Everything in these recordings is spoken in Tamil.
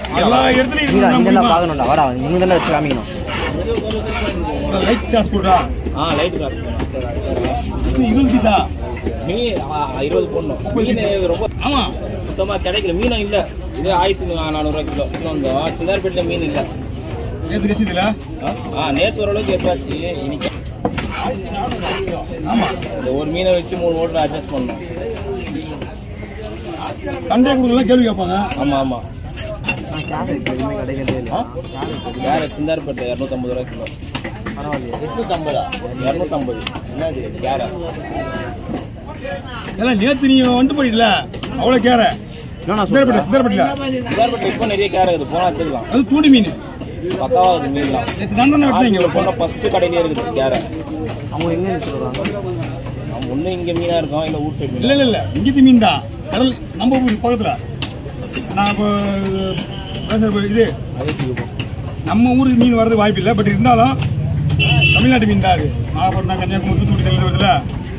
எல்லா இடத்துலயும் நீடா இருந்தா இங்கெல்லாம் முடியுமா? பார்க்கணும்டா வாடா இங்க தானே வச்சு காமிக்கணும் ஒரு லைட் கிளாஸ் போடுறா ஆ லைட் கிளாஸ் இது இருபது பீஸா மீன் ஆ, இருபது போடணும் மீன் ரொம்ப ஆமா சுத்தமா கிடைக்கல மீனும் இல்ல இது ஆயிரத்தி நானூறுவா கிலோ கிலோ இந்த சிந்தார்பேட்டில் மீன் இல்ல நேற்று ரசீதுல ஆ, ஆ நேற்று ஓரளவுக்கு எப்பாச்சு இன்னைக்கு ஆமா இந்த ஒரு மீனை வச்சு மூணு ஓட்டர் அட்ஜஸ்ட் பண்ணணும் சண்டே கொடுக்கலாம் கேள்வி கேட்பாங்க ஆமா ஆமா கேரட் எதுவுமே கிடைக்கிறதே இல்லை வேற சிந்தார்பேட்டை இரநூத்தம்பது ரூபா கிலோ பரவாயில்லையா இரநூத்தம்பது என்னது கேரட் எல்லாம் நேத்து நீ வந்துட்டு போயிடல அவ்வளவு கேர என்ன சிதறப்பட்ட சிதறப்பட்டல சிந்தார்பேட்டை இப்போ நிறைய கேரட் இருக்குது போனா எடுத்துக்கலாம் அது தூண்டி மீன் பத்தாவது மீன்லாம் நேற்று தான் தானே வெட்டினீங்க போன ஃபர்ஸ்ட் கடையிலே இருக்குது கேரட் அவங்க எங்க இருந்து சொல்றாங்க நம்ம ஒண்ணு இங்க மீனா இருக்கும் இல்ல ஊர் சைடு இல்ல இல்ல இல்ல இங்கிட்டு மீன் தான் கடல் நம்ம ஊர் பக்கத்துல நான் இப்போ பேசுற இது நம்ம ஊருக்கு மீன் வர்றது வாய்ப்பு இல்லை பட் இருந்தாலும் தமிழ்நாட்டு மீன் தான் அது நாகப்பட்டினம் கன்னியாகுமரி தூத்துக்குடி தள்ளி வருதுல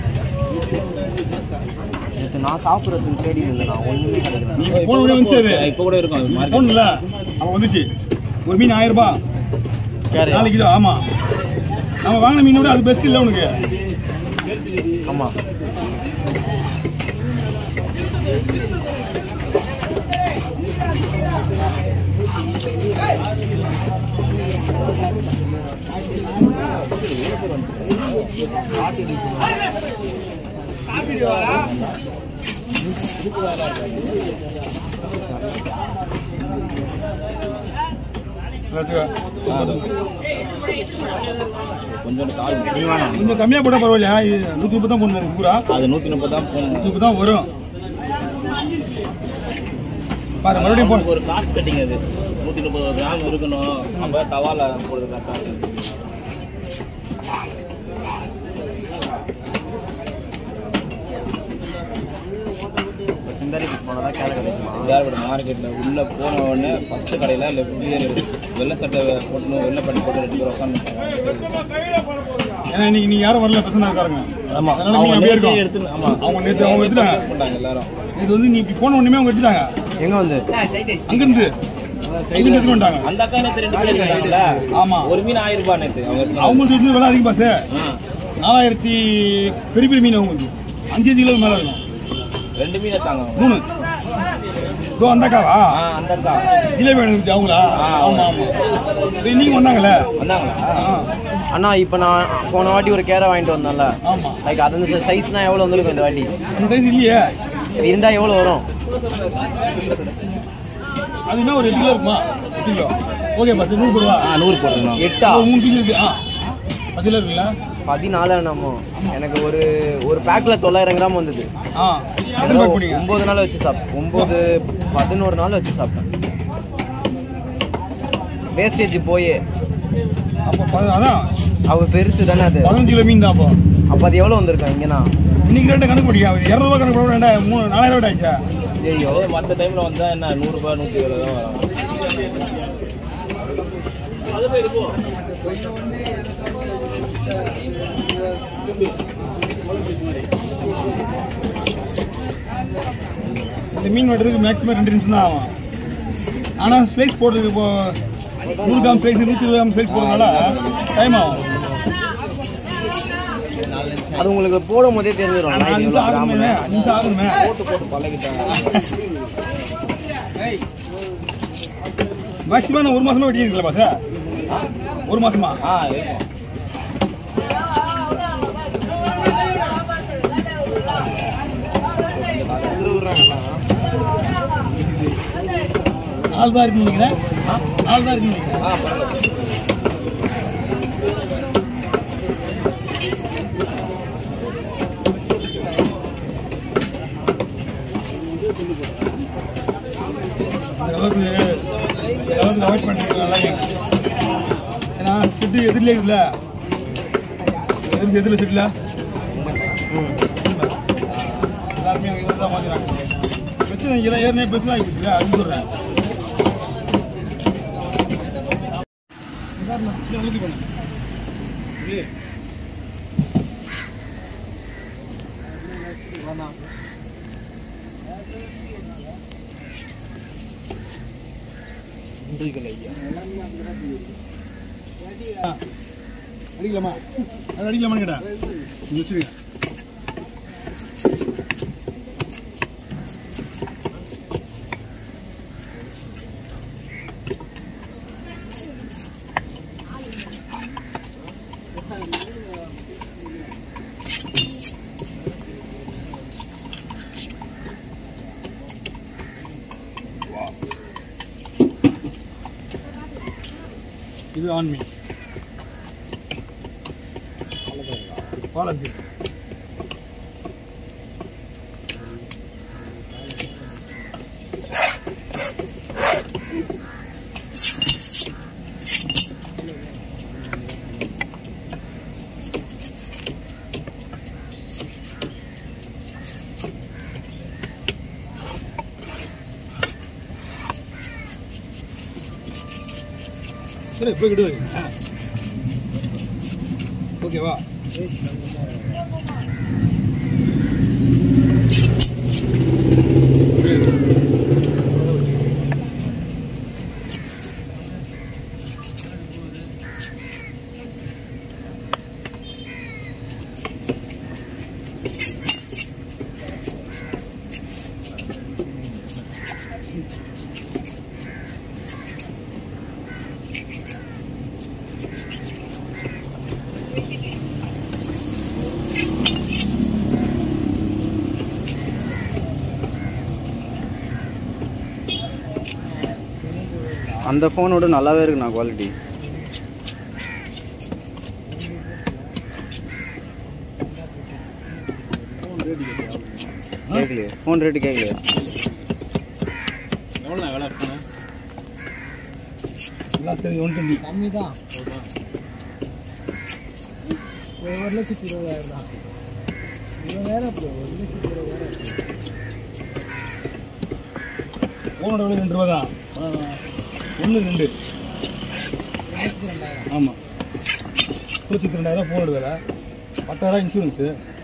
நேற்று நான் சாப்பிட்றதுக்கு தேடி இருந்தேன் நான் ஒண்ணுமே கிடைக்கல நீ போன உடனே வந்துச்சு அது இப்போ கூட இருக்கும் அது மார்க்கெட் போனல அவன் வந்துச்சு ஒரு மீன் ஆயிரம் ரூபாய் கேரட் நாலு கிலோ ஆமா நம்ம வாங்கின மீனை விட அது பெஸ்ட் இல்லை உனக்கு ஆமா கொஞ்சோண்டு கால் நீ வேணாம் கொஞ்சம் கம்மியா போட்டா பரவாயில்லையா இது நூத்தி முப்பது தான் போடணும் பூரா அது நூத்தி முப்பது தான் போகணும் நூத்தி முப்பது தான் வரும் பாரு மறுபடியும் போன ஒரு காசு கட்டிங்க அது நூத்தி முப்பது கிராம் இருக்கணும் நம்ம தவால போடுறது கரெக்டா இருக்கு சிந்தாரிக்கு போனதா கேரட் கிடைக்குமா சேர்பட மார்க்கெட்ல உள்ள போன உடனே ஃபர்ஸ்ட் கடையில லெஃப்ட்லயே வெள்ளை சட்டை போட்டணும் வெள்ளை பண்ணி போட்டு ரெண்டு பேர் உட்காந்து ஏன்னா இன்னைக்கு நீங்க யாரும் வரல பசங்க இருக்காருங்க ஆமா அதனால அவங்க நீங்க அப்படியே நேத்தே இருக்கும். எடுத்து ஆமா அவங்க நேத்து அவங்க எடுத்துட்டாங்க. purchase பண்ணாங்க எல்லாரும் இது வந்து நீ இப்படி போன உடனே அவங்க எடுத்துட்டாங்க எங்க வந்து அங்கிருந்து அங்கிருந்து எடுத்துட்டு வந்துட்டாங்க அந்த அக்கா நேத்து ரெண்டு பேர் எடுத்தாங்கல்ல ஆமா ஒரு மீன் ஆயிரம் ரூபாய் நேத்து அவங்க எடுத்தாங்க. அவங்களுக்கு எடுத்து விலை அதிகம் பாசு ஆ. நாலாயிரத்தி பெரிய பெரிய மீன் அவங்களுக்கு அஞ்சு கிலோ மேல இருக்கும் ரெண்டு மீன் எடுத்தாங்க அவங்க. மூணு இதோ அந்த அக்காவா ஆ அந்த அக்கா ஜிலேபி வேணும் அவங்களா ஆ, ஆமா ஆமா இது இன்னைக்கு வந்தாங்கல்ல வந்தாங்களா ஆ, அண்ணா இப்போ நான் போன வாட்டி ஒரு கேரை வாங்கிட்டு வந்தேன்ல ஆமா லைக் அது அந்த சைஸ்னா எவ்வளோ வந்திருக்கும் இந்த வாட்டி அந்த சைஸ் இல்லையே இது இருந்தா எவ்வளோ வரும் அதுனா ஒரு எட்டு கிலோ இருக்குமா எட்டு கிலோ ஓகே பாஸ் நூறு ரூபா ஆ நூறு போட்டுருந்தோம் எட்டா ஒரு மூணு கிலோ இருக்கு ஆ பத்து கிலோ இருக்குல்ல பதினாலு நம்ம எனக்கு ஒரு ஒரு பேக்ல தொள்ளாயிரம் கிராம் வந்தது ஆ எத்தனை பேக் போனீங்க ஒன்பது நாள் வச்சு சாப்பிட்டேன் ஒன்பது பதினோரு நாள் வச்சு சாப்பிட்டேன் வேஸ்டேஜ் போய் அப்போ பத- அதான் அவ பெருசு தானே அது பதினஞ்சு கிலோ மீன் தான் அப்போ அப்போ அது எவ்வளோ வந்திருக்கும் இங்கேனா இன்னைக்கு ரேட்டை கணக்கு படிக்க இரநூறுவா கணக்கு போட வேண்டாம் மூணு நாலாயிரம் ரூபாய் ஆயிடுச்சா ஐயோ அதே மற்ற டைம்ல வந்தா என்ன நூறு ரூபாய் நூத்தி இருபது ரூபாய் வரும் இந்த மீன் வெட்டுறதுக்கு மேக்ஸிமம் ரெண்டு நிமிஷம் தான் ஆகும் ஆனால் ஸ்லைஸ் போடுறதுக்கு இப்போ நூறு கிராம் ஸ்லைஸ் நூற்றி இருபது கிராம் ஸ்லைஸ் போடுறதுனால டைம் ஆகும் அது உங்களுக்கு போடும் போதே தெரிஞ்சிடும் அஞ்சு இது நிமிஷம் இவ்வளோ கிராம் ஆகணுமே அஞ்சு நிமிஷம் ஆகணுமே போட்டு போட்டு பழகிட்டாங்க மேக்ஸிமம் நான் ஒரு மாசமா வெட்டியிருக்கல பாச ஒரு மாசமா ஆ இருக்கும் நாலு தான் இருக்குன்னு நினைக்கிறேன் நாலு தான் இருக்குன்னு நினைக்கிறேன் ஆ பரவாயில்ல அந்த அளவுக்கு இந்த அளவுக்கு அவாய்ட் பண்ணுறது நல்லா ஏன்னா சிட்டு எதிரிலே இருக்குல்ல எதிர்க்கு எதிரில் சிட்டில் எல்லாருமே அங்கே தான் வாங்குறாங்க பிரச்சனை இல்லை ஏற்கனவே பெருசாக ஆகிடுச்சுல அது சொல்கிறேன் ஆ. அடிக்கலாமா அது அடிக்கலாமான்னு கேட்டேன் நீ வச்சிருக்க இது ஆன்மீ பாலத்தீர் சரி போய் கிட்டு ஓகேவா அந்த ஃபோனோட நல்லாவே இருக்குண்ணா குவாலிட்டி கேட்கலையே ஃபோன் ரேட்டு கேட்கலையா எவ்வளோ வேலை இருக்கணும் எல்லாம் சரி ஒன் டுவெண்ட்டி கம்மி தான் ஒரு லட்சத்தி இருபதாயிரம் தான் இருபதாயிரம் அப்படி ஒரு லட்சத்தி இருபதாயிரம் ஃபோனோட விலை ரெண்டு ரூபா தான் ஒன்று ரெண்டு ஒரு லட்சத்தி ரெண்டாயிரம் ஆமாம் ஒரு லட்சத்தி ரெண்டாயிரம் ஃபோனோட விலை பத்தாயிரம் இன்சூரன்ஸு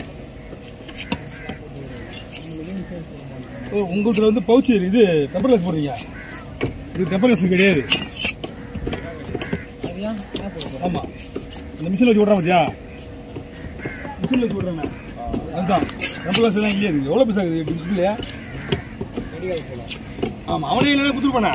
உங்களுக்கு இன்சூரன்ஸ் போட மாட்டோம் ஓ உங்கள்கிட்ட வந்து பவுச்சு இது பெப்பர்லெஸ் போடுறீங்க இது பெப்பர்லெஸ் கிடையாது சரியா என்ன போடுறோம் ஆமாம் இந்த மிஷினில் வச்சு விட்றேன் பார்த்தியா மிஷினில் வச்சு விட்றேன் அதுதான் பெப்பர்லெஸ் தான் இல்லையா இருக்குது எவ்வளோ பைசா இருக்குது டிஸ்பிளே மெடிக்கல் போகலாம் ஆமாம் அவனே என்ன கொடுத்துருப்பானே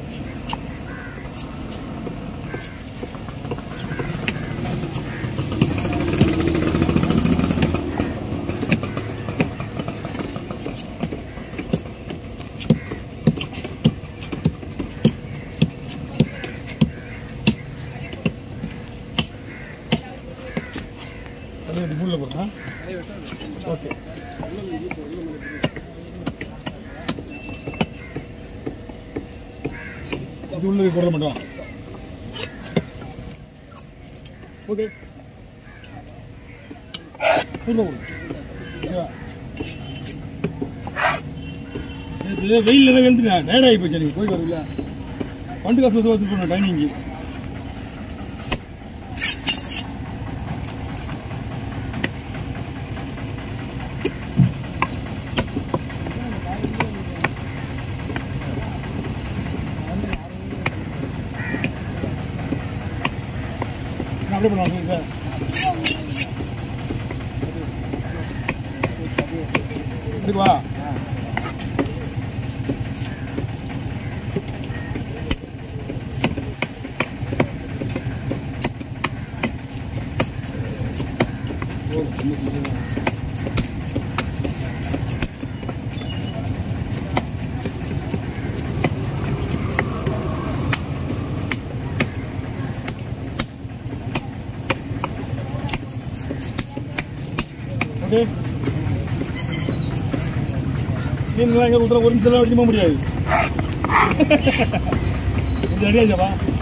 தலைவர் மூலில் போடுறேன் ஓகே இது உள்ள போட மாட்டோம் ஓகே உள்ள போடு ஓகேவா? இது வெயில்ல தான் வெளுத்துட்டேன் டயர்ட் ஆகி போச்சு எனக்கு போய் வரல பண்டு காசு வசூல் வசூல் பண்ண டைனிங்கு நான் அப்படியே பண்ணுவேன் சார் எடுக்குவா ஓகே மீன்லாம் எங்கே கொடுத்தா ஒரு நிமிஷம் அடிக்க முடியாது கொஞ்சம் ரெடியாச்சாப்பா